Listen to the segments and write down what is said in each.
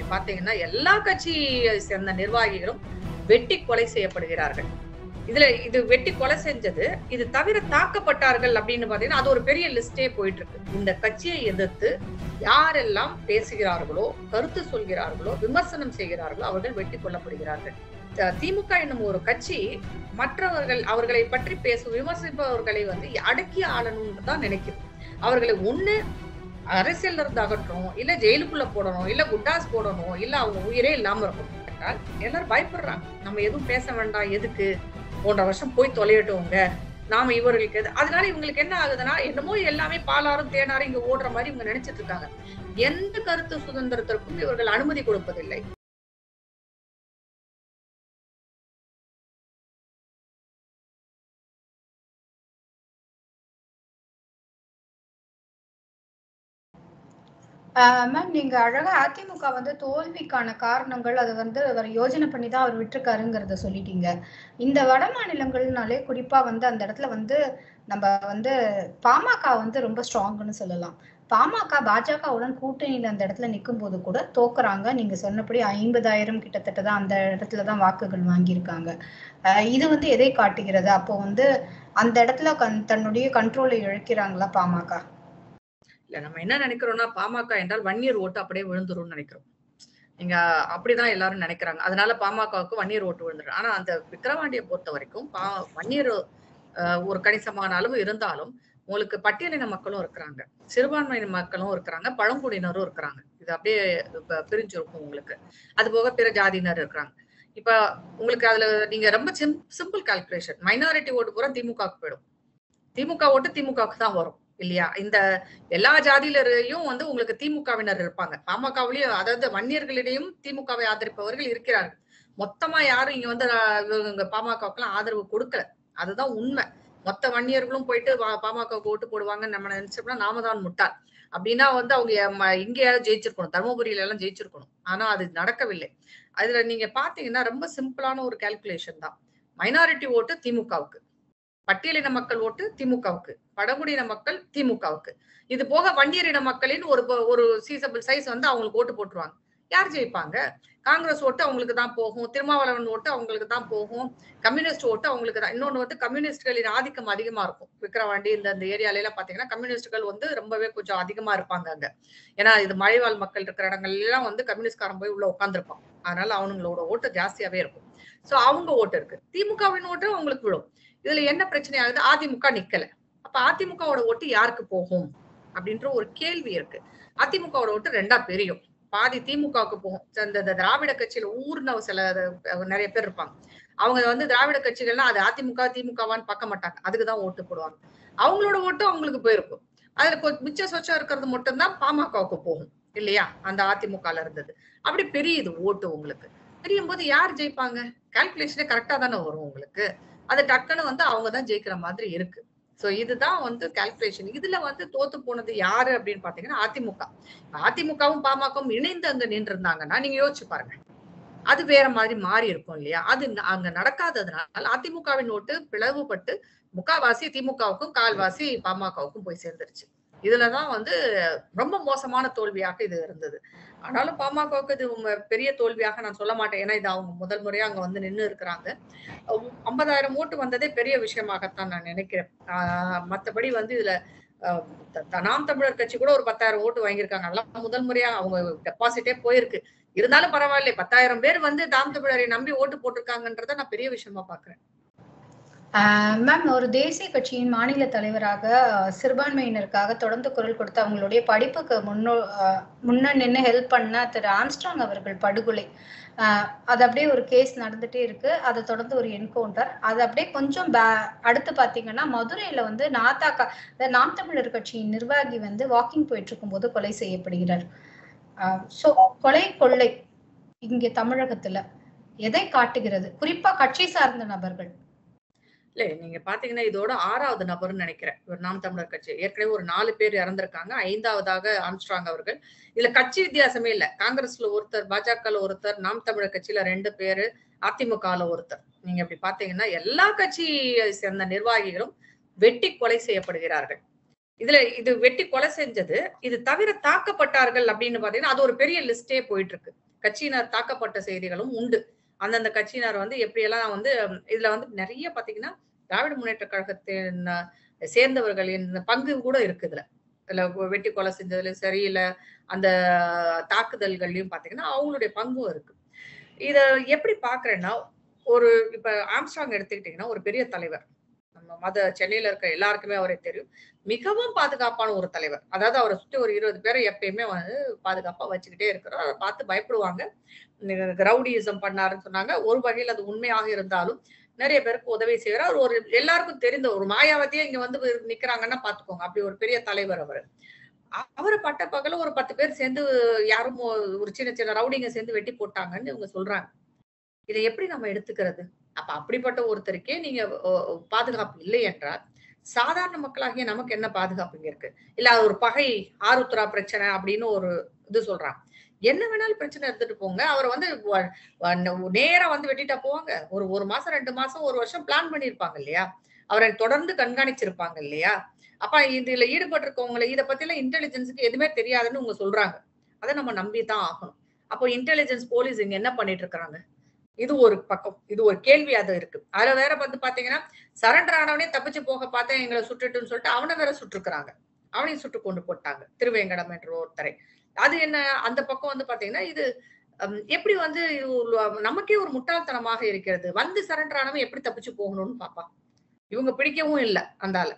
பாத்தீங்கன்னா எல்லா கட்சியை சேர்ந்த நிர்வாகிகளும் வெட்டி கொலை செய்யப்படுகிறார்கள் இதுல இது வெட்டி கொலை செஞ்சது இது தவிர தாக்கப்பட்டார்கள் அப்படின்னு பாத்தீங்கன்னா அது ஒரு பெரிய லிஸ்டே போயிட்டு இருக்கு இந்த கட்சியை எதிர்த்து யாரெல்லாம் பேசுகிறார்களோ கருத்து சொல்கிறார்களோ விமர்சனம் செய்கிறார்களோ அவர்கள் வெட்டி கொல்லப்படுகிறார்கள் த- திமுக என்னும் ஒரு கட்சி மற்றவர்கள் அவர்களை பற்றி பேசும் விமர்சிப்பவர்களை வந்து அடக்கி ஆளணும்னு தான் நினைக்குது அவர்களை ஒண்ணு அரசியல்ல இருந்து அகற்றணும் இல்ல ஜெயிலுக்குள்ள போடணும் இல்ல குட்டாஸ் போடணும் இல்ல அவங்க உயிரே இல்லாம இருக்கணும் என்றால் எல்லாரும் பயப்படுறாங்க நம்ம எதுவும் பேச வேண்டாம் எதுக்கு போன்ற வருஷம் போய் தொலையட்டோங்க நாம இவர்களுக்கு எது அதனால இவங்களுக்கு என்ன ஆகுதுன்னா என்னமோ எல்லாமே பாலாரும் தேனாரும் இங்க ஓடுற மாதிரி இவங்க நினைச்சிட்டு இருக்காங்க எந்த கருத்து சுதந்திரத்திற்கும் இவர்கள் அனுமதி கொடுப்பதில்லை மேம் நீங்க அழகா அதிமுக வந்து தோல்விக்கான காரணங்கள் அது வந்து அவர் யோசனை பண்ணி தான் அவர் விட்டுருக்காருங்கிறத சொல்லிட்டீங்க இந்த வட மாநிலங்கள்னாலே குறிப்பா வந்து அந்த இடத்துல வந்து நம்ம வந்து பாமக வந்து ரொம்ப ஸ்ட்ராங்னு சொல்லலாம் பாமக பாஜகவுடன் கூட்டணியில அந்த இடத்துல நிற்கும் போது கூட தோக்குறாங்க நீங்க சொன்னபடி ஐம்பதாயிரம் கிட்டத்தட்ட தான் அந்த இடத்துல தான் வாக்குகள் வாங்கியிருக்காங்க அஹ் இது வந்து எதை காட்டுகிறது அப்போ வந்து அந்த இடத்துல கண் தன்னுடைய கண்ட்ரோலை இழக்கிறாங்களா பாமக இல்ல நம்ம என்ன நினைக்கிறோம்னா பாமக என்றால் வன்னியர் ஓட்டு அப்படியே விழுந்துரும்னு நினைக்கிறோம் நீங்க அப்படிதான் எல்லாரும் நினைக்கிறாங்க அதனால பாமகவுக்கு வன்னியர் ஓட்டு விழுந்துரும் ஆனா அந்த விக்கிரவாண்டியை பொறுத்த வரைக்கும் பா வன்னியர் அஹ், ஒரு கணிசமான அளவு இருந்தாலும் உங்களுக்கு பட்டியலின மக்களும் இருக்கிறாங்க சிறுபான்மையின மக்களும் இருக்கிறாங்க பழங்குடியினரும் இருக்கிறாங்க இது அப்படியே ப- பிரிஞ்சிருக்கும் உங்களுக்கு அது போக பிற ஜாதியினர் இருக்கிறாங்க இப்ப உங்களுக்கு அதுல நீங்க ரொம்ப சிம்பிள் கால்குலேஷன் மைனாரிட்டி ஓட்டு பூரா திமுகவுக்கு போயிடும் திமுக ஓட்டு திமுகவுக்கு தான் வரும் இல்லையா இந்த எல்லா ஜாதியிலரையும் வந்து உங்களுக்கு திமுகவினர் இருப்பாங்க பாமகவிலையும் அதாவது வன்னியர்களிடையும் திமுகவை ஆதரிப்பவர்கள் இருக்கிறார்கள் மொத்தமா யாரும் இங்க வந்து அஹ், இவங்க பாமகவுக்குலாம் ஆதரவு கொடுக்கல அதுதான் உண்மை மொத்த வன்னியர்களும் போயிட்டு வா- பாமகவுக்கு ஓட்டு போடுவாங்கன்னு நம்ம நினைச்சோம்னா நாம தான் முட்டாள் அப்படின்னா வந்து அவங்க ம- இங்கேயாவது ஜெயிச்சிருக்கணும் தருமபுரியில எல்லாம் ஜெயிச்சிருக்கணும் ஆனா அது நடக்கவில்லை அதுல நீங்க பாத்தீங்கன்னா ரொம்ப சிம்பிளான ஒரு கால்குலேஷன் தான் மைனாரிட்டி ஓட்டு திமுகவுக்கு பட்டியலின மக்கள் ஓட்டு திமுகவுக்கு பழங்குடியின மக்கள் திமுகவுக்கு இது போக வண்டியரின மக்களின் ஒரு ப- ஒரு சீசபிள் சைஸ் வந்து அவங்களுக்கு ஓட்டு போட்டுருவாங்க யார் ஜெயிப்பாங்க காங்கிரஸ் ஓட்டு அவங்களுக்கு தான் போகும் திருமாவளவன் ஓட்டு அவங்களுக்கு தான் போகும் கம்யூனிஸ்ட் ஓட்டு அவங்களுக்கு தான் இன்னொன்னு வந்து கம்யூனிஸ்ட்களின் ஆதிக்கம் அதிகமா இருக்கும் விக்கிரவாண்டி இந்த இந்த ஏரியால எல்லாம் பாத்தீங்கன்னா கம்யூனிஸ்ட்கள் வந்து ரொம்பவே கொஞ்சம் அதிகமா இருப்பாங்க அங்க ஏன்னா இது மலைவாழ் மக்கள் இருக்கிற இடங்கள்ல எல்லாம் வந்து கம்யூனிஸ்ட்காரன் போய் உள்ள உட்காந்துருப்பான் அதனால அவங்களோட ஓட்டு ஜாஸ்தியாவே இருக்கும் சோ அவங்க ஓட்டு இருக்கு திமுகவின் ஓட்டு அவங்களுக்கு விழும் இதுல என்ன பிரச்சனை ஆகுது அதிமுக நிக்கல அப்ப அதிமுகவோட ஓட்டு யாருக்கு போகும் அப்படின்ற ஒரு கேள்வி இருக்கு அதிமுகவோட ஓட்டு ரெண்டா பிரியும் பாதி திமுகவுக்கு போகும் இந்த இந்த திராவிட கட்சியில ஊர்ன சில அஹ், நிறைய பேர் இருப்பாங்க அவங்க வந்து திராவிட கட்சிகள்லாம் அது அதிமுக திமுகவான்னு பார்க்க மாட்டாங்க அதுக்குதான் ஓட்டு போடுவாங்க அவங்களோட ஓட்டு அவங்களுக்கு போயிருக்கும் அதுல கொ- மிச்ச சொச்சம் இருக்கிறது மட்டும்தான் பாமகவுக்கு போகும் இல்லையா அந்த அதிமுகல இருந்தது அப்படி பெரியுது ஓட்டு உங்களுக்கு பெரியும் போது யார் ஜெயிப்பாங்க கால்குலேஷனே கரெக்டா தானே வரும் உங்களுக்கு அது டக்குன்னு வந்து அவங்க தான் ஜெயிக்கிற மாதிரி இருக்கு சோ இதுதான் வந்து கால்குலேஷன் இதுல வந்து தோத்து போனது யாரு அப்படின்னு பாத்தீங்கன்னா அதிமுக அதிமுகவும் பாமகவும் இணைந்து அங்க நின்று இருந்தாங்கன்னா நீங்க யோசிச்சு பாருங்க அது வேற மாதிரி மாறி இருக்கும் இல்லையா அது ந- அங்க நடக்காததுனால அதிமுகவின் ஓட்டு பிளவுபட்டு முக்காவாசி திமுகவுக்கும் கால்வாசி பாமகவுக்கும் போய் சேர்ந்துருச்சு இதுலதான் வந்து ரொம்ப மோசமான தோல்வியாக இது இருந்தது ஆனாலும் பாமகவுக்கு இது உம் பெரிய தோல்வியாக நான் சொல்ல மாட்டேன் ஏன்னா இது அவங்க முதல் முறையா அங்க வந்து நின்னு இருக்கிறாங்க ஐம்பதாயிரம் ஓட்டு வந்ததே பெரிய விஷயமாகத்தான் நான் நினைக்கிறேன் ஆஹ் மத்தபடி வந்து இதுல ஆஹ் த- த- நாம் தமிழர் கட்சி கூட ஒரு பத்தாயிரம் ஓட்டு வாங்கியிருக்காங்க அதெல்லாம் முதல் முறையா அவங்க டெபாசிட்டே போயிருக்கு இருந்தாலும் பரவாயில்ல பத்தாயிரம் பேர் வந்து தாம் தமிழரை நம்பி ஓட்டு போட்டிருக்காங்கன்றத நான் பெரிய விஷயமா பாக்குறேன் மேம் ஒரு தேசிய கட்சியின் மாநில தலைவராக அஹ், சிறுபான்மையினருக்காக தொடர்ந்து குரல் கொடுத்து அவங்களுடைய படிப்புக்கு முன்னோ அஹ், முன்ன நின்று ஹெல்ப் பண்ண திரு ஆம்ஸ்ட்ராங் அவர்கள் படுகொலை அஹ், அது அப்படியே ஒரு கேஸ் நடந்துட்டே இருக்கு அதை தொடர்ந்து ஒரு என்கவுண்டர் அது அப்படியே கொஞ்சம் பே- அடுத்து பாத்தீங்கன்னா மதுரையில வந்து நாத்தாக்கா இந்த நாம் தமிழர் கட்சியின் நிர்வாகி வந்து வாக்கிங் போயிட்டு இருக்கும்போது கொலை செய்யப்படுகிறார் ஸோ கொலை கொள்ளை இங்கே தமிழகத்துல எதை காட்டுகிறது குறிப்பா கட்சி சார்ந்த நபர்கள் இல்ல நீங்க பாத்தீங்கன்னா இதோட ஆறாவது நபர்னு நினைக்கிறேன் இவர் நாம் தமிழர் கட்சி ஏற்கனவே ஒரு நாலு பேர் இறந்திருக்காங்க ஐந்தாவதாக ஆம்ஸ்ட்ராங் அவர்கள் இதுல கட்சி வித்தியாசமே இல்ல காங்கிரஸ்ல ஒருத்தர் பாஜகல ஒருத்தர் நாம் தமிழர் கட்சியில ரெண்டு பேரு அதிமுகல ஒருத்தர் நீங்க இப்படி பாத்தீங்கன்னா எல்லா கட்சியை சேர்ந்த நிர்வாகிகளும் வெட்டி கொலை செய்யப்படுகிறார்கள் இதுல இது வெட்டி கொலை செஞ்சது இது தவிர தாக்கப்பட்டார்கள் அப்படின்னு பாத்தீங்கன்னா அது ஒரு பெரிய லிஸ்டே போயிட்டு இருக்கு கட்சியினர் தாக்கப்பட்ட செய்திகளும் உண்டு அந்தந்த கட்சியினர் வந்து எப்படியெல்லாம் வந்து உம், இதுல வந்து நிறைய பாத்தீங்கன்னா திராவிட முன்னேற்ற கழகத்தின் அஹ், சேர்ந்தவர்களின் பங்கு கூட இருக்கு இதுல இல்ல வெட்டி கொலை செஞ்சதுலயும் சரி இல்ல அந்த தாக்குதல்கள்லயும் பாத்தீங்கன்னா அவங்களுடைய பங்கும் இருக்கு இத எப்படி பாக்குறேன்னா ஒரு இப்ப ஆம்ஸ்ட்ராங் எடுத்துக்கிட்டீங்கன்னா ஒரு பெரிய தலைவர் நம்ம மத சென்னையில இருக்க எல்லாருக்குமே அவரே தெரியும் மிகவும் பாதுகாப்பான ஒரு தலைவர் அதாவது அவரை சுத்தி ஒரு இருபது பேரை எப்பயுமே வந்து பாதுகாப்பா வச்சுக்கிட்டே இருக்கிறோம் அதை பார்த்து பயப்படுவாங்க ரவுடியிசம் பண்ணாருன்னு சொன்னாங்க ஒரு வகையில் அது உண்மையாக இருந்தாலும் நிறைய பேருக்கு உதவி செய்கிறார் ஒரு எல்லாருக்கும் தெரிந்த ஒரு மாயாவதியே இங்க வந்து நிக்கிறாங்கன்னா பாத்துக்கோங்க அப்படி ஒரு பெரிய தலைவர் அவர் அவரை பட்ட பகல ஒரு பத்து பேர் சேர்ந்து யாரும் ஒரு சின்ன சின்ன ரவுடிங்க சேர்ந்து வெட்டி போட்டாங்கன்னு இவங்க சொல்றாங்க இதை எப்படி நம்ம எடுத்துக்கிறது அப்ப அப்படிப்பட்ட ஒருத்தருக்கே நீங்க அஹ், பாதுகாப்பு இல்லை என்றால் சாதாரண மக்களாகிய நமக்கு என்ன பாதுகாப்பு இங்க இருக்கு இல்ல அது ஒரு பகை ஆருத்ரா பிரச்சனை அப்படின்னு ஒரு இது சொல்றாங்க என்ன வேணாலும் பிரச்சனை எடுத்துட்டு போங்க அவரை வந்து வ- வ- நேரா வந்து வெட்டிட்டா போவாங்க ஒரு ஒரு மாசம் ரெண்டு மாசம் ஒரு வருஷம் பிளான் பண்ணிருப்பாங்க இல்லையா அவரை தொடர்ந்து கண்காணிச்சிருப்பாங்க இல்லையா அப்ப இதுல ஈடுபட்டிருக்கவங்களை இதை பத்தி எல்லாம் இன்டெலிஜென்ஸுக்கு எதுவுமே தெரியாதுன்னு உங்க சொல்றாங்க அதை நம்ம நம்பி தான் ஆகணும் அப்போ இன்டெலிஜென்ஸ் போலீஸ் இங்க என்ன பண்ணிட்டு இருக்காங்க இது ஒரு பக்கம் இது ஒரு கேள்வி அது இருக்கு அதுல வேற வந்து பாத்தீங்கன்னா சரண்டர் ஆனவனே தப்பிச்சு போக பார்த்தேன் எங்களை சுட்டுட்டுன்னு சொல்லிட்டு அவனை வேற சுட்டுருக்காங்க அவனையும் சுட்டு கொண்டு போட்டாங்க திருவேங்கடம் என்ற ஒருத்தரை அது என்ன அந்த பக்கம் வந்து பாத்தீங்கன்னா இது ஹம், எப்படி வந்து இது ஒரு- நமக்கே ஒரு முட்டாள்தனமாக இருக்கிறது வந்து சரண்டர் ஆனவன் எப்படி தப்பிச்சு போகணும்னு பாப்பான் இவங்க பிடிக்கவும் இல்லை அந்த ஆளு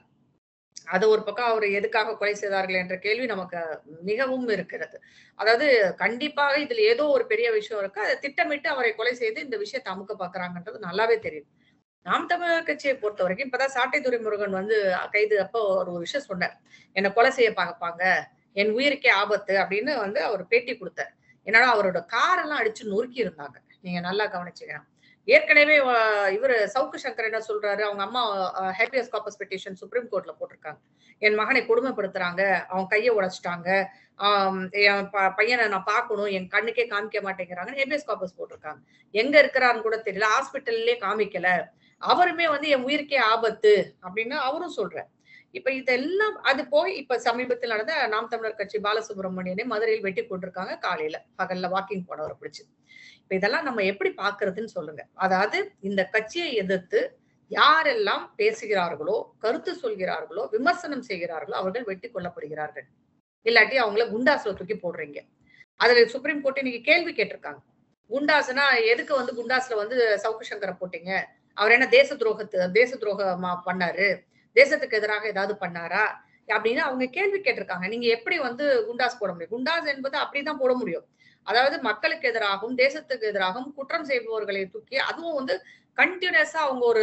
அது ஒரு பக்கம் அவர் எதுக்காக கொலை செய்தார்கள் என்ற கேள்வி நமக்கு மிகவும் இருக்கிறது அதாவது கண்டிப்பாக இதுல ஏதோ ஒரு பெரிய விஷயம் இருக்கு அதை திட்டமிட்டு அவரை கொலை செய்து இந்த விஷயத்தை அமுக்க பாக்குறாங்கன்றது நல்லாவே தெரியும் நாம் தமிழர் கட்சியை பொறுத்த வரைக்கும் இப்பதான் சாட்டை துரைமுருகன் வந்து கைது அப்போ ஒரு விஷயம் சொன்னார் என்னை கொலை செய்ய பார்ப்பாங்க என் உயிருக்கே ஆபத்து அப்படின்னு வந்து அவர் பேட்டி கொடுத்தார் என்னடா அவரோட காரெல்லாம் அடிச்சு நொறுக்கி இருந்தாங்க நீங்க நல்லா கவனிச்சுக்கணும் ஏற்கனவே அஹ், இவரு சவுக்கு சங்கர் என்ன சொல்றாரு அவங்க அம்மா ஹேபியஸ் காப்பஸ் பெட்டிஷன் சுப்ரீம் கோர்ட்ல போட்டிருக்காங்க என் மகனை கொடுமைப்படுத்துறாங்க அவன் கையை உடைச்சிட்டாங்க ஆஹ் என் ப- பையனை நான் பார்க்கணும் என் கண்ணுக்கே காமிக்க மாட்டேங்கிறாங்க ஹேபியஸ் காப்பஸ் போட்டிருக்காங்க எங்க இருக்கிறாருன்னு கூட தெரியல ஹாஸ்பிட்டல்லே காமிக்கல அவருமே வந்து என் உயிருக்கே ஆபத்து அப்படின்னு அவரும் சொல்றார் இப்ப இதெல்லாம் அது போய் இப்ப சமீபத்தில் நடந்த நாம் தமிழர் கட்சி பாலசுப்ரமணியனை மதுரையில் வெட்டி கொண்டிருக்காங்க காலையில பகல்ல வாக்கிங் போனவரை பிடிச்சு இப்ப இதெல்லாம் நம்ம எப்படி பாக்குறதுன்னு சொல்லுங்க அதாவது இந்த கட்சியை எதிர்த்து யாரெல்லாம் பேசுகிறார்களோ கருத்து சொல்கிறார்களோ விமர்சனம் செய்கிறார்களோ அவர்கள் வெட்டி கொல்லப்படுகிறார்கள் இல்லாட்டி அவங்கள குண்டாசுல தூக்கி போடுறீங்க அதுல சுப்ரீம் கோர்ட் இன்னைக்கு கேள்வி கேட்டிருக்காங்க குண்டாசுனா எதுக்கு வந்து குண்டாஸ்ல வந்து சவுக்கு சங்கரை போட்டீங்க அவர் என்ன தேச துரோகத்து தேச துரோகமா பண்ணாரு தேசத்துக்கு எதிராக ஏதாவது பண்ணாரா அப்படின்னு அவங்க கேள்வி கேட்டிருக்காங்க நீங்க எப்படி வந்து குண்டாஸ் போட முடியும் குண்டாஸ் என்பது அப்படிதான் போட முடியும் அதாவது மக்களுக்கு எதிராகவும் தேசத்துக்கு எதிராகவும் குற்றம் செய்பவர்களை தூக்கி அதுவும் வந்து கண்டினியூஸா அவங்க ஒரு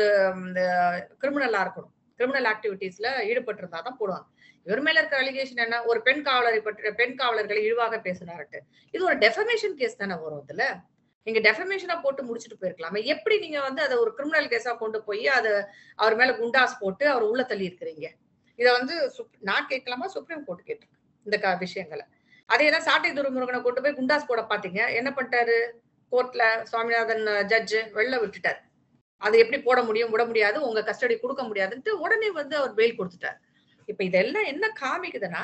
கிரிமினலா இருக்கணும் கிரிமினல் ஆக்டிவிட்டீஸ்ல ஈடுபட்டு இருந்தா தான் போடுவாங்க இவர் மேல இருக்க அலிகேஷன் என்ன ஒரு பெண் காவலரை பற்றி பெண் காவலர்களை இழிவாக பேசினார்ட்டு இது ஒரு டெஃபமேஷன் கேஸ் தானே வரும் இதுல நீங்க டெஃபமேஷனா போட்டு முடிச்சுட்டு போயிருக்கலாமே எப்படி நீங்க வந்து அதை ஒரு கிரிமினல் கேஸா கொண்டு போய் அதை அவர் மேல குண்டாஸ் போட்டு அவர் உள்ள தள்ளி இருக்கிறீங்க இதை வந்து சுப்- நான் கேட்கலாமா சுப்ரீம் கோர்ட் கேட்டிருக்கு இந்த க- விஷயங்களை அதே தான் சாட்டை துரைமுருகனை கொண்டு போய் குண்டாஸ் போட பாத்தீங்க என்ன பண்ணிட்டாரு கோர்ட்ல சுவாமிநாதன் ஜட்ஜ் வெளில விட்டுட்டார் அது எப்படி போட முடியும் விட முடியாது உங்க கஸ்டடி கொடுக்க முடியாதுன்ட்டு உடனே வந்து அவர் பெயில் கொடுத்துட்டார் இப்ப இதெல்லாம் என்ன காமிக்குதுன்னா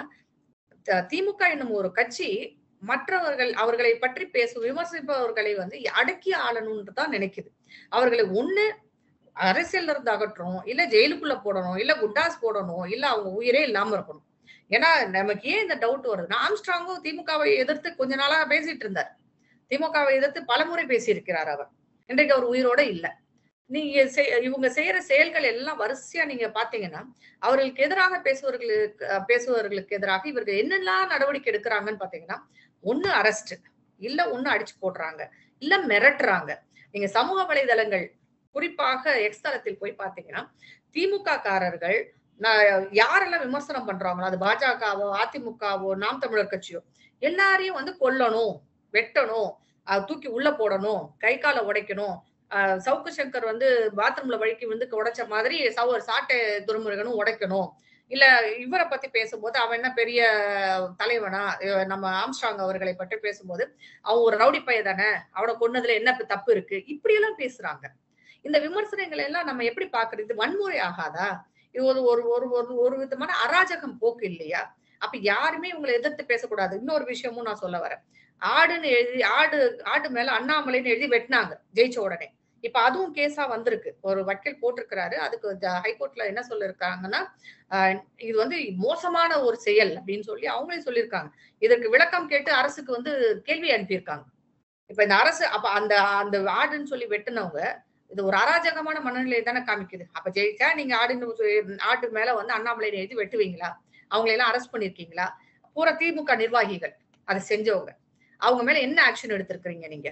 த- திமுக என்னும் ஒரு கட்சி மற்றவர்கள் அவர்களை பற்றி பேசும் விமர்சிப்பவர்களை வந்து அடக்கி ஆளணும்னு தான் நினைக்குது அவர்களை ஒண்ணு அரசியல்ல இருந்து அகற்றணும் இல்ல ஜெயிலுக்குள்ள போடணும் இல்ல குண்டாஸ் போடணும் இல்ல அவங்க உயிரே இல்லாம இருக்கணும் ஏன்னா நமக்கு ஏன் இந்த டவுட் வருதுன்னா ஆம்ஸ்ட்ராங்கும் திமுகவை எதிர்த்து கொஞ்ச நாளா பேசிட்டு இருந்தார் திமுகவை எதிர்த்து பலமுறை பேசியிருக்கிறார் அவர் இன்றைக்கு அவர் உயிரோட இல்ல நீங்க செய்- இவங்க செய்யற செயல்கள் எல்லாம் வரிசையா நீங்க பாத்தீங்கன்னா அவர்களுக்கு எதிராக பேசுபவர்களுக்கு அஹ், பேசுபவர்களுக்கு எதிராக இவர்கள் என்னெல்லாம் நடவடிக்கை எடுக்கிறாங்கன்னு பாத்தீங்கன்னா ஒண்ணு அரெஸ்ட் இல்ல ஒண்ணு அடிச்சு போடுறாங்க இல்ல மிரட்டுறாங்க நீங்க சமூக வலைதளங்கள் குறிப்பாக எக்ஸ் தளத்தில் போய் பாத்தீங்கன்னா திமுக காரர்கள் நான் யாரெல்லாம் விமர்சனம் பண்றாங்களோ அது பாஜகவோ அதிமுகவோ நாம் தமிழர் கட்சியோ எல்லாரையும் வந்து கொல்லணும் வெட்டணும் அஹ் தூக்கி உள்ள போடணும் கை காலை உடைக்கணும் அஹ் சவுக்கு சங்கர் வந்து பாத்ரூம்ல வழுக்கி வந்து உடைச்ச மாதிரி சவு சாட்டை துரைமுருகனும் உடைக்கணும் இல்ல இவரை பத்தி பேசும்போது அவன் என்ன பெரிய தலைவனா இவ- நம்ம ஆம்ஸ்ட்ராங் அவர்களை பற்றி பேசும்போது அவன் ஒரு ரவுடி பைய தானே அவனை கொன்னதுல என்ன தப்பு இருக்கு இப்படி எல்லாம் பேசுறாங்க இந்த விமர்சனங்களை எல்லாம் நம்ம எப்படி பாக்குறது இது வன்முறை ஆகாதா இது ஒரு ஒரு ஒரு ஒரு ஒரு விதமான அராஜகம் போக்கு இல்லையா அப்ப யாருமே இவங்களை எதிர்த்து பேசக்கூடாது இன்னொரு விஷயமும் நான் சொல்ல வரேன் ஆடுன்னு எழுதி ஆடு ஆடு மேல அண்ணாமலைன்னு எழுதி வெட்டினாங்க ஜெயிச்ச உடனே இப்ப அதுவும் கேஸா வந்திருக்கு ஒரு வக்கீல் போட்டிருக்கிறாரு அதுக்கு ஹைகோர்ட்ல என்ன சொல்லிருக்காங்கன்னா ஆஹ் இது வந்து மோசமான ஒரு செயல் அப்படின்னு சொல்லி அவங்களே சொல்லியிருக்காங்க இதற்கு விளக்கம் கேட்டு அரசுக்கு வந்து கேள்வி அனுப்பியிருக்காங்க இப்ப இந்த அரசு அப்ப அந்த அந்த ஆடுன்னு சொல்லி வெட்டினவங்க இது ஒரு அராஜகமான மனநிலையை தானே காமிக்குது அப்ப ஜெயிச்சா நீங்க ஆடுன்னு சொல்லி- ஆடு மேல வந்து அண்ணாமலை எழுதி வெட்டுவீங்களா அவங்களை எல்லாம் அரெஸ்ட் பண்ணிருக்கீங்களா பூரா திமுக நிர்வாகிகள் அதை செஞ்சவங்க அவங்க மேல என்ன ஆக்ஷன் எடுத்திருக்கிறீங்க நீங்க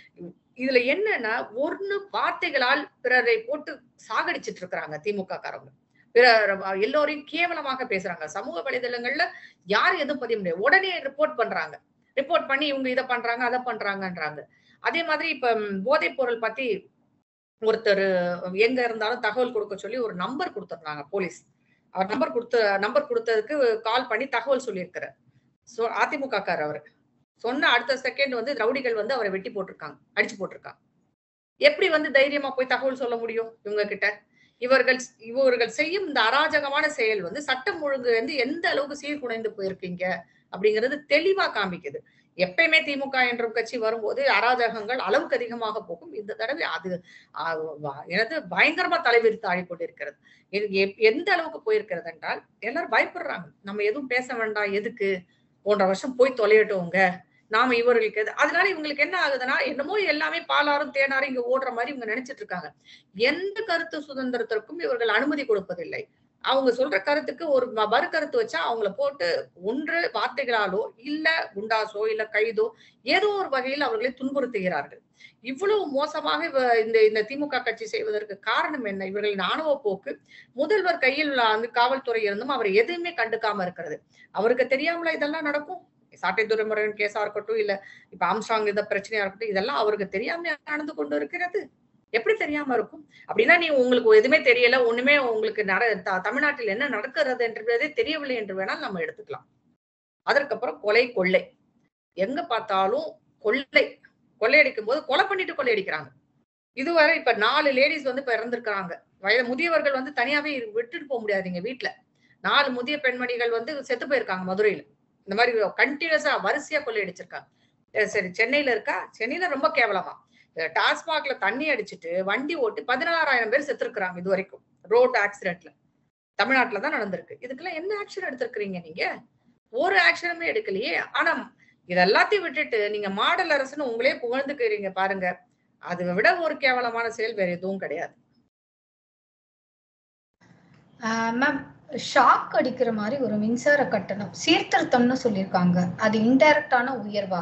இதுல என்னன்னா ஒன்னு வார்த்தைகளால் பிறரை போட்டு சாகடிச்சிட்டு இருக்கிறாங்க திமுக காரங்க பிறர் எல்லோரையும் கேவலமாக பேசுறாங்க சமூக வலைதளங்கள்ல யாரும் எதுவும் பதிய முடியாது உடனே ரிப்போர்ட் பண்றாங்க ரிப்போர்ட் பண்ணி இவங்க இதை பண்றாங்க அதை பண்றாங்கன்றாங்க அதே மாதிரி இப்ப ம், போதைப் பொருள் பத்தி ஒருத்தர் எங்க இருந்தாலும் தகவல் கொடுக்க சொல்லி ஒரு நம்பர் கொடுத்துருந்தாங்க போலீஸ் அவர் நம்பர் கொடுத்த நம்பர் கொடுத்ததுக்கு கால் பண்ணி தகவல் சொல்லியிருக்கிறார் சோ அதிமுக கார் அவர் சொன்ன அடுத்த செகண்ட் வந்து ரவுடிகள் வந்து அவரை வெட்டி போட்டிருக்காங்க அடிச்சு போட்டிருக்காங்க எப்படி வந்து தைரியமா போய் தகவல் சொல்ல முடியும் இவங்க கிட்ட இவர்கள் இவர்கள் செய்யும் இந்த அராஜகமான செயல் வந்து சட்டம் ஒழுங்கு வந்து எந்த அளவுக்கு சீர்குலைந்து போயிருக்கீங்க அப்படிங்கிறது தெளிவா காமிக்குது எப்பயுமே திமுக என்ற கட்சி வரும்போது அராஜகங்கள் அளவுக்கு அதிகமாக போகும் இந்த தடவை அது ஆஹ் வ- எனது பயங்கரமா தலைவிரித்து ஆடி கொண்டிருக்கிறது இது எப்- எந்த அளவுக்கு போயிருக்கிறது என்றால் எல்லாரும் பயப்படுறாங்க நம்ம எதுவும் பேச வேண்டாம் எதுக்கு போன்ற வருஷம் போய் தொலையட்டோங்க நாம இவர்களுக்கு எது அதனால இவங்களுக்கு என்ன ஆகுதுன்னா என்னமோ எல்லாமே பாலாரும் தேனாரும் இங்க ஓடுற மாதிரி இவங்க நினைச்சிட்டு இருக்காங்க எந்த கருத்து சுதந்திரத்திற்கும் இவர்கள் அனுமதி கொடுப்பதில்லை அவங்க சொல்ற கருத்துக்கு ஒரு ம- மறு கருத்து வச்சா அவங்கள போட்டு ஒன்று வார்த்தைகளாலோ இல்ல குண்டாசோ இல்ல கைதோ ஏதோ ஒரு வகையில் அவர்களை துன்புறுத்துகிறார்கள் இவ்வளவு மோசமாக இவ- இந்த இந்த திமுக கட்சி செய்வதற்கு காரணம் என்ன இவர்களின் ஆணவ போக்கு முதல்வர் கையில் வந்து காவல்துறை இருந்தும் அவர் எதுவுமே கண்டுக்காம இருக்கிறது அவருக்கு தெரியாமல இதெல்லாம் நடக்கும் சாட்டை துறைமுறையின் கேஸா இருக்கட்டும் இல்ல இப்ப ஆம்ஸ்டாங் இந்த பிரச்சனையா இருக்கட்டும் இதெல்லாம் அவருக்கு தெரியாம நடந்து கொண்டு இருக்கிறது எப்படி தெரியாம இருக்கும் அப்படின்னா நீ உங்களுக்கு எதுவுமே தெரியல ஒண்ணுமே உங்களுக்கு நட த- தமிழ்நாட்டில் என்ன நடக்கிறது என்றதே தெரியவில்லை என்று வேணால் நம்ம எடுத்துக்கலாம் அதற்கப்புறம் கொலை கொள்ளை எங்க பார்த்தாலும் கொள்ளை கொள்ளையடிக்கும் போது கொலை பண்ணிட்டு கொள்ளையடிக்கிறாங்க இதுவரை இப்ப நாலு லேடிஸ் வந்து இப்ப இறந்திருக்கிறாங்க வயது முதியவர்கள் வந்து தனியாவே இரு- விட்டுட்டு போக முடியாதுங்க வீட்டுல நாலு முதிய பெண்மணிகள் வந்து செத்து போயிருக்காங்க மதுரையில இந்த மாதிரி கண்டினியூஸா வரிசையா கொள்ளையடிச்சிருக்காங்க அஹ் சரி சென்னையில இருக்கா சென்னையில ரொம்ப கேவலமா அஹ் டாஸ்மாக்ல தண்ணி அடிச்சிட்டு வண்டி ஓட்டி பதினாறாயிரம் பேர் செத்துருக்காங்க இது வரைக்கும் ரோட் ஆக்சிடென்ட்ல தமிழ்நாட்டுல தான் நடந்திருக்கு இதுக்கெல்லாம் என்ன ஆக்ஷன் எடுத்திருக்கிறீங்க நீங்க ஒரு ஆக்ஷனுமே எடுக்கலையே ஆனா இது எல்லாத்தையும் விட்டுட்டு நீங்க மாடல் அரசுன்னு உங்களே புகழ்ந்துக்கிறீங்க பாருங்க அதை விட ஒரு கேவலமான செயல் வேற எதுவும் கிடையாது மேம் ஷாக் அடிக்கிற மாதிரி ஒரு மின்சார கட்டணம் சீர்திருத்தம்னு சொல்லியிருக்காங்க அது இன்டைரக்டான உயர்வா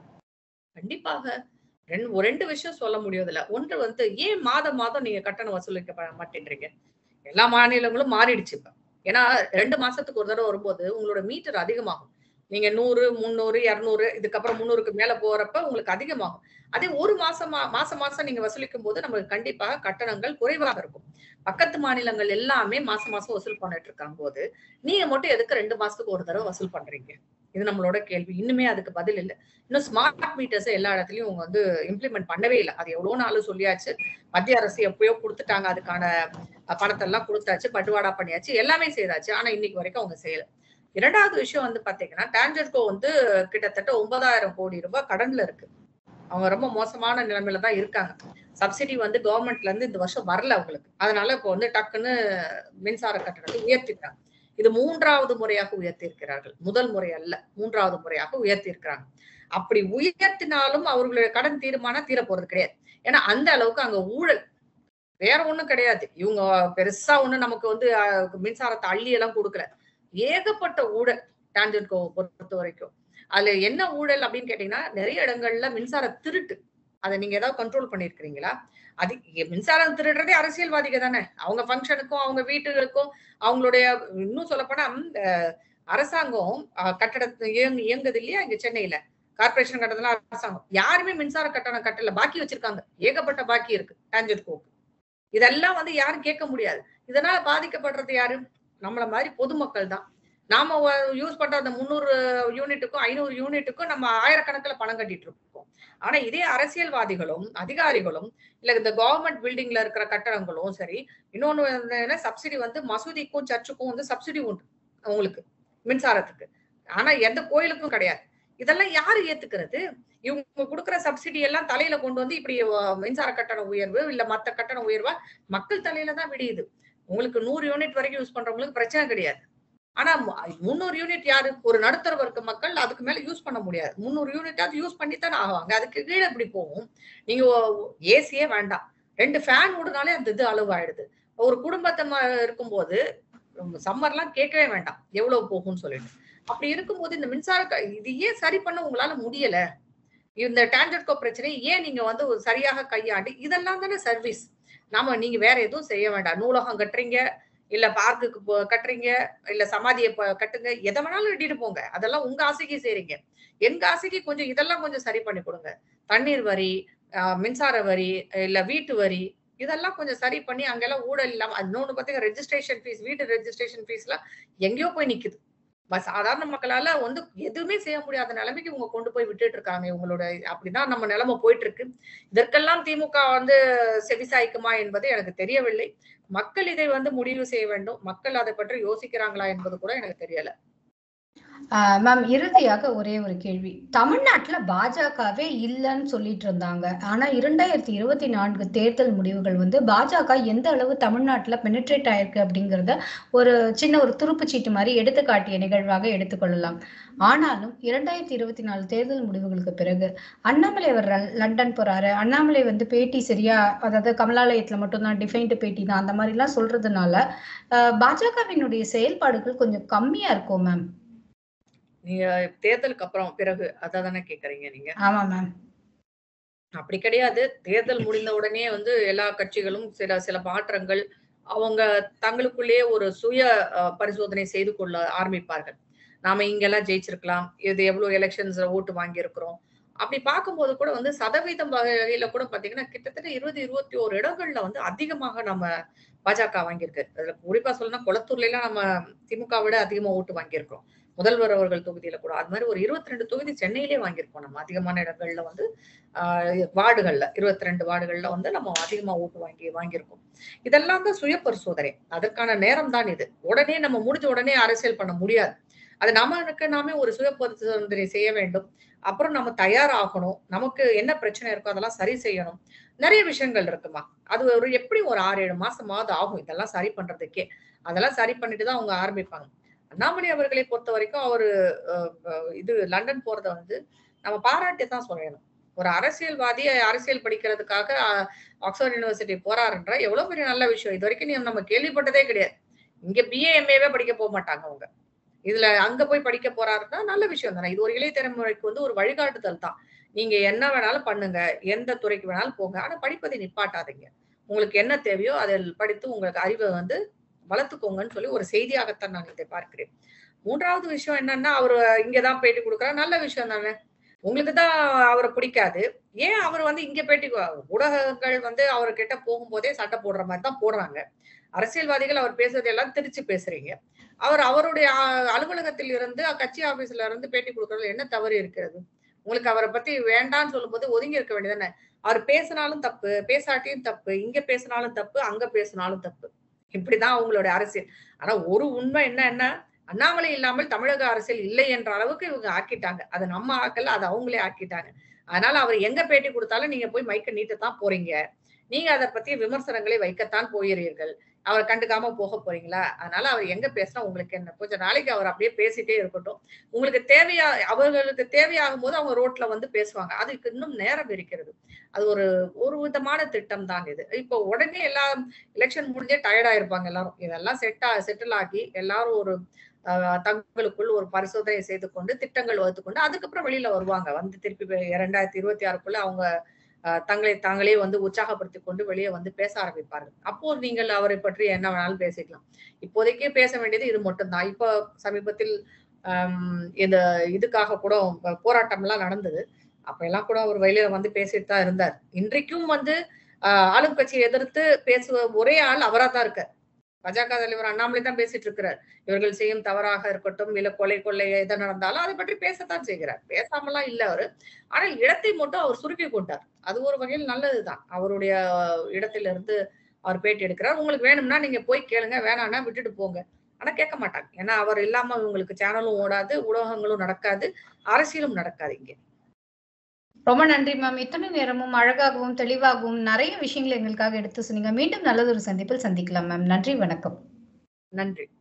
கண்டிப்பாக ரெண்டு ஒரு ரெண்டு விஷயம் சொல்ல முடியாதுல்ல ஒன்று வந்து ஏன் மாதம் மாதம் நீங்க கட்டணம் வசூலிக்க ப- மாட்டேன்றீங்க எல்லா மாநிலங்களும் மாறிடுச்சு இப்ப ஏன்னா ரெண்டு மாசத்துக்கு ஒரு தடவை வரும்போது உங்களோட மீட்டர் அதிகமாகும் நீங்க நூறு முந்நூறு இருநூறு இதுக்கப்புறம் முந்நூறுக்கு மேல போறப்ப உங்களுக்கு அதிகமாகும் அதே ஒரு மாசமா மாசம் மாசம் நீங்க வசூலிக்கும் போது நமக்கு கண்டிப்பாக கட்டணங்கள் குறைவாக இருக்கும் பக்கத்து மாநிலங்கள் எல்லாமே மாசம் மாசம் வசூல் பண்ணிட்டு இருக்காங்க போது நீங்க மட்டும் எதுக்கு ரெண்டு மாசத்துக்கு ஒரு தடவை வசூல் பண்றீங்க இது நம்மளோட கேள்வி இன்னுமே அதுக்கு பதில் இல்லை இன்னும் ஸ்மார்ட் மீட்டர்ஸ் எல்லா இடத்துலயும் அவங்க வந்து இம்ப்ளிமெண்ட் பண்ணவே இல்லை அது எவ்வளவு நாள் சொல்லியாச்சு மத்திய அரசு எப்பயோ கொடுத்துட்டாங்க அதுக்கான அஹ், பணத்தை எல்லாம் கொடுத்தாச்சு பட்டுவாடா பண்ணியாச்சு எல்லாமே செய்தாச்சு ஆனா இன்னைக்கு வரைக்கும் அவங்க செய்யல இரண்டாவது விஷயம் வந்து பாத்தீங்கன்னா டான்ஜர்கோ வந்து கிட்டத்தட்ட ஒன்பதாயிரம் கோடி ரூபாய் கடன்ல இருக்கு அவங்க ரொம்ப மோசமான நிலைமையில தான் இருக்காங்க சப்சிடி வந்து கவர்மெண்ட்ல இருந்து இந்த வருஷம் வரல அவங்களுக்கு அதனால இப்போ வந்து டக்குன்னு மின்சார கட்டணத்தை உயர்த்திட்டாங்க இது மூன்றாவது முறையாக உயர்த்தி இருக்கிறார்கள் முதல் முறை அல்ல மூன்றாவது முறையாக உயர்த்தி இருக்கிறாங்க அப்படி உயர்த்தினாலும் அவர்களுடைய கடன் தீர்மானம் தீர போறது கிடையாது ஏன்னா அந்த அளவுக்கு அங்க ஊழல் வேற ஒண்ணும் கிடையாது இவங்க பெருசா ஒண்ணும் நமக்கு வந்து அஹ், மின்சாரத்தை அள்ளி எல்லாம் கொடுக்கல ஏகப்பட்ட ஊழல் டான்ஜென்கோ பொறுத்த வரைக்கும் அதுல என்ன ஊழல் அப்படின்னு கேட்டீங்கன்னா நிறைய இடங்கள்ல மின்சார திருட்டு அதை நீங்க ஏதாவது கண்ட்ரோல் பண்ணிருக்கிறீங்களா அது இங்க மின்சாரம் திருடுறதே அரசியல்வாதிக தானே அவங்க ஃபங்க்ஷனுக்கும் அவங்க வீட்டுகளுக்கும் அவங்களுடைய இன்னும் சொல்லப்போனா அஹ், அரசாங்கம் அஹ், கட்டடத்தை இயங்கு இயங்குது இல்லையா இங்க சென்னையில கார்பரேஷன் கட்டணத்துல அரசாங்கம் யாருமே மின்சார கட்டணம் கட்டல பாக்கி வச்சிருக்காங்க ஏகப்பட்ட பாக்கி இருக்கு டான்ஜென்கோக்கு இதெல்லாம் வந்து யாரும் கேட்க முடியாது இதனால பாதிக்கப்படுறது யாரு நம்மள மாதிரி பொதுமக்கள் தான் நாம யூஸ் பண்ற அந்த முந்நூறு யூனிட்டுக்கும் ஐநூறு யூனிட்டுக்கும் நம்ம ஆயிரக்கணக்கில் பணம் கட்டிட்டு இருக்கோம் ஆனா இதே அரசியல்வாதிகளும் அதிகாரிகளும் இல்ல இந்த கவர்மெண்ட் பில்டிங்ல இருக்கிற கட்டடங்களும் சரி இன்னொன்னு சப்சிடி வந்து மசூதிக்கும் சர்ச்சுக்கும் வந்து சப்சிடி உண்டு உங்களுக்கு மின்சாரத்துக்கு ஆனா எந்த கோயிலுக்கும் கிடையாது இதெல்லாம் யாரு ஏத்துக்கிறது இவங்க கொடுக்குற சப்சிடி எல்லாம் தலையில கொண்டு வந்து இப்படி அஹ், மின்சார கட்டண உயர்வு இல்ல மத்த கட்டண உயர்வா மக்கள் தலையில தான் விடியுது உங்களுக்கு நூறு யூனிட் வரைக்கும் யூஸ் பண்றவங்களுக்கு பிரச்சனை கிடையாது ஆனா முந்நூறு யூனிட் யாரு ஒரு நடுத்தர வர்க்க மக்கள் அதுக்கு மேல யூஸ் பண்ண முடியாது முந்நூறு யூனிட் யூஸ் பண்ணி தானே ஆவாங்க அதுக்கு கீழே எப்படி போகும் நீங்க ஏசியே வேண்டாம் ரெண்டு ஃபேன் விடுனாலே அந்த இது அளவு ஆயிடுது ஒரு குடும்பத்தை ம- இருக்கும்போது சம்மர்லாம் கேட்கவே வேண்டாம் எவ்வளவு போகும்னு சொல்லிட்டு அப்படி இருக்கும்போது இந்த மின்சார க- இது ஏன் சரி பண்ண உங்களால முடியல இந்த டான்ஜெட்கோ பிரச்சனை ஏன் நீங்க வந்து ஒரு சரியாக கையாண்டு இதெல்லாம் தானே சர்வீஸ் நாம நீங்க வேற எதுவும் செய்ய வேண்டாம் நூலகம் கட்டுறீங்க இல்ல பார்க்குக்கு போ- கட்டுறீங்க இல்ல சமாதியை ப- கட்டுங்க எதை வேணாலும் கட்டிட்டு போங்க அதெல்லாம் உங்க ஆசைக்கு செய்றீங்க எங்க ஆசைக்கு கொஞ்சம் இதெல்லாம் கொஞ்சம் சரி பண்ணி கொடுங்க தண்ணீர் வரி ஆஹ் மின்சார வரி இல்ல வீட்டு வரி இதெல்லாம் கொஞ்சம் சரி பண்ணி அங்கெல்லாம் ஊழல் இல்லாம இன்னொன்னு பாத்தீங்கன்னா ரெஜிஸ்ட்ரேஷன் ஃபீஸ் வீட்டு ரெஜிஸ்ட்ரேஷன் ஃபீஸ் எல்லாம் எங்கேயோ போய் நிக்குது பஸ் சாதாரண மக்களால வந்து எதுவுமே செய்ய முடியாத நிலைமைக்கு இவங்க கொண்டு போய் விட்டுட்டு இருக்காங்க இவங்களோட அப்படிதான் நம்ம நிலைமை போயிட்டு இருக்கு இதற்கெல்லாம் திமுக வந்து செவிசாய்க்குமா என்பது எனக்கு தெரியவில்லை மக்கள் இதை வந்து முடிவு செய்ய வேண்டும் மக்கள் அதை பற்றி யோசிக்கிறாங்களா என்பது கூட எனக்கு தெரியல மேம் இறுதியாக ஒரே ஒரு கேள்வி தமிழ்நாட்டுல பாஜகவே இல்லைன்னு சொல்லிட்டு இருந்தாங்க ஆனா இரண்டாயிரத்தி இருபத்தி நான்கு தேர்தல் முடிவுகள் வந்து பாஜக எந்த அளவு தமிழ்நாட்டுல பெனிட்ரேட் ஆயிருக்கு அப்படிங்கறத ஒரு சின்ன ஒரு துருப்புச் சீட்டு மாதிரி எடுத்துக்காட்டிய நிகழ்வாக எடுத்துக்கொள்ளலாம் ஆனாலும் இரண்டாயிரத்தி இருபத்தி நாலு தேர்தல் முடிவுகளுக்கு பிறகு அண்ணாமலை அவர் ல- லண்டன் போறாரு அண்ணாமலை வந்து பேட்டி சரியா அதாவது கமலாலயத்துல மட்டும்தான் டிஃபைன்டு பேட்டி தான் அந்த மாதிரி எல்லாம் சொல்றதுனால அஹ், பாஜகவினுடைய செயல்பாடுகள் கொஞ்சம் கம்மியா இருக்கும் மேம் நீங்க தேர்தலுக்கு அப்புறம் பிறகு அதை தானே கேக்குறீங்க நீங்க ஆமா மேம் அப்படி கிடையாது தேர்தல் முடிந்த உடனே வந்து எல்லா கட்சிகளும் சில சில மாற்றங்கள் அவங்க தங்களுக்குள்ளேயே ஒரு சுய அஹ், பரிசோதனை செய்து கொள்ள ஆரம்பிப்பார்கள் நாம இங்கெல்லாம் ஜெயிச்சிருக்கலாம் இது எவ்வளவு எலெக்ஷன்ஸ்ல ஓட்டு வாங்கியிருக்கிறோம் அப்படி பார்க்கும்போது கூட வந்து சதவீதம் வகையில கூட பாத்தீங்கன்னா கிட்டத்தட்ட இருபது இருபத்தி ஓரு இடங்கள்ல வந்து அதிகமாக நம்ம பாஜக வாங்கியிருக்கு அதுல குறிப்பா சொல்லணும்னா குளத்தூர்ல எல்லாம் நம்ம திமுக விட அதிகமா ஓட்டு வாங்கியிருக்கிறோம் முதல்வர் அவர்கள் தொகுதியில கூட அது மாதிரி ஒரு இருபத்தி ரெண்டு தொகுதி சென்னையிலே வாங்கியிருக்கோம் நம்ம அதிகமான இடங்கள்ல வந்து ஆஹ் வார்டுகள்ல இருபத்தி ரெண்டு வார்டுகள்ல வந்து நம்ம அதிகமா ஓட்டு வாங்கி வாங்கியிருக்கோம் இதெல்லாம் தான் சுய பரிசோதனை அதற்கான நேரம் தான் இது உடனே நம்ம முடிஞ்ச உடனே அரசியல் பண்ண முடியாது அது நமக்கு நாமே ஒரு சுய பரிசோதனை செய்ய வேண்டும் அப்புறம் நம்ம தயாராகணும் நமக்கு என்ன பிரச்சனை இருக்கோ அதெல்லாம் சரி செய்யணும் நிறைய விஷயங்கள் இருக்குமா அது ஒரு எப்படி ஒரு ஆறு ஏழு மாசமாவது ஆகும் இதெல்லாம் சரி பண்றதுக்கே அதெல்லாம் சரி பண்ணிட்டு தான் அவங்க ஆரம்பிப்பாங்க அண்ணாமலை அவர்களை பொறுத்த வரைக்கும் அவரு அஹ், அஹ், இது லண்டன் போறத வந்து நம்ம பாராட்டி தான் சொல்லணும் ஒரு அரசியல்வாதி அரசியல் படிக்கிறதுக்காக அஹ், ஆக்ஸ்போர்ட் யூனிவர்சிட்டி போறாருன்ற எவ்வளவு பெரிய நல்ல விஷயம் இது வரைக்கும் நீ- நம்ம கேள்விப்பட்டதே கிடையாது இங்க பிஏ எம்ஏவே படிக்க போக மாட்டாங்க அவங்க இதுல அங்க போய் படிக்க போறாருன்னா நல்ல விஷயம் தானே இது ஒரு இளைய தலைமுறைக்கு வந்து ஒரு வழிகாட்டுதல் தான் நீங்க என்ன வேணாலும் பண்ணுங்க எந்த துறைக்கு வேணாலும் போங்க ஆனா படிப்பதை நிப்பாட்டாதீங்க உங்களுக்கு என்ன தேவையோ அதில் படித்து உங்களுக்கு அறிவை வந்து வளர்த்துக்கோங்கன்னு சொல்லி ஒரு செய்தியாகத்தான் நான் இதை பார்க்கிறேன் மூன்றாவது விஷயம் என்னன்னா அவர் இங்கதான் பேட்டி கொடுக்குறாரு நல்ல விஷயம் தானே உங்களுக்கு தான் அவரை பிடிக்காது ஏன் அவர் வந்து இங்க பேட்டி கொ- ஊடகங்கள் வந்து அவர்கிட்ட போகும்போதே சண்டை போடுற மாதிரி தான் போடுறாங்க அரசியல்வாதிகள் அவர் பேசுறதெல்லாம் திருச்சி பேசுறீங்க அவர் அவருடைய அ- அலுவலகத்தில் இருந்து கட்சி ஆபீஸ்ல இருந்து பேட்டி கொடுக்கறதுல என்ன தவறு இருக்கிறது உங்களுக்கு அவரை பத்தி வேண்டாம்னு சொல்லும்போது ஒதுங்கி இருக்க வேண்டியதானே அவர் பேசினாலும் தப்பு பேசாட்டியும் தப்பு இங்க பேசினாலும் தப்பு அங்க பேசினாலும் தப்பு இப்படிதான் அவங்களுடைய அரசியல் ஆனா ஒரு உண்மை என்ன என்ன அண்ணாமலை இல்லாமல் தமிழக அரசியல் இல்லை என்ற அளவுக்கு இவங்க ஆக்கிட்டாங்க அது நம்ம ஆக்கல அது அவங்களே ஆக்கிட்டாங்க அதனால அவர் எங்க பேட்டி கொடுத்தாலும் நீங்க போய் மைக்க நீட்டத்தான் போறீங்க நீங்க அதை பத்தி விமர்சனங்களை வைக்கத்தான் போகிறீர்கள் அவரை கண்டுக்காம போக போறீங்களா அதனால அவர் எங்க பேசினா உங்களுக்கு என்ன கொஞ்ச நாளைக்கு அவர் அப்படியே பேசிட்டே இருக்கட்டும் உங்களுக்கு தேவையா அவர்களுக்கு தேவையாகும் போது அவங்க ரோட்ல வந்து பேசுவாங்க அதுக்கு இன்னும் நேரம் இருக்கிறது அது ஒரு ஒரு விதமான திட்டம் தான் இது இப்போ உடனே எல்லாம் எலெக்ஷன் முடிஞ்சே டயர்டா இருப்பாங்க எல்லாரும் இதெல்லாம் செட்டா செட்டில் ஆகி எல்லாரும் ஒரு ஆஹ், தங்களுக்குள் ஒரு பரிசோதனை செய்து கொண்டு திட்டங்கள் வகுத்து கொண்டு அதுக்கப்புறம் வெளியில வருவாங்க வந்து திருப்பி வே- இரண்டாயிரத்தி இருபத்தி ஆறுக்குள்ள அவங்க ஆஹ், தங்களை தாங்களே வந்து உற்சாகப்படுத்தி கொண்டு வெளியே வந்து பேச ஆரம்பிப்பார்கள் அப்போ நீங்கள் அவரை பற்றி என்ன வேணாலும் பேசிக்கலாம் இப்போதைக்கு பேச வேண்டியது இது மட்டும்தான் இப்போ சமீபத்தில் ஆம், இந்த இதுக்காக கூட போராட்டம் எல்லாம் நடந்தது அப்ப எல்லாம் கூட அவர் வெளியில வந்து பேசிட்டு தான் இருந்தார் இன்றைக்கும் வந்து ஆஹ், ஆளும் கட்சியை எதிர்த்து பேசுவ ஒரே ஆள் அவரா தான் இருக்கார் பாஜக தலைவர் அண்ணாமலை தான் பேசிட்டு இருக்கிறார் இவர்கள் செய்யும் தவறாக இருக்கட்டும் இல்ல கொலை கொள்ளை எது நடந்தாலும் அதை பற்றி பேசத்தான் செய்கிறார் பேசாமலாம் இல்ல அவரு ஆனால் இடத்தை மட்டும் அவர் சுருக்கி கொண்டார் அது ஒரு வகையில் நல்லதுதான் அவருடைய இடத்திலிருந்து அவர் பேட்டி எடுக்கிறார் உங்களுக்கு வேணும்னா நீங்க போய் கேளுங்க வேணாம்னா விட்டுட்டு போங்க ஆனா கேட்க மாட்டாங்க ஏன்னா அவர் இல்லாம இவங்களுக்கு சேனலும் ஓடாது ஊடகங்களும் நடக்காது அரசியலும் நடக்காது இங்க ரொம்ப நன்றி மேம் இத்தனை நேரமும் அழகாகவும் தெளிவாகவும் நிறைய விஷயங்களை எங்களுக்காக எடுத்து சொன்னீங்க மீண்டும் நல்லதொரு சந்திப்பில் சந்திக்கலாம் மேம் நன்றி வணக்கம் நன்றி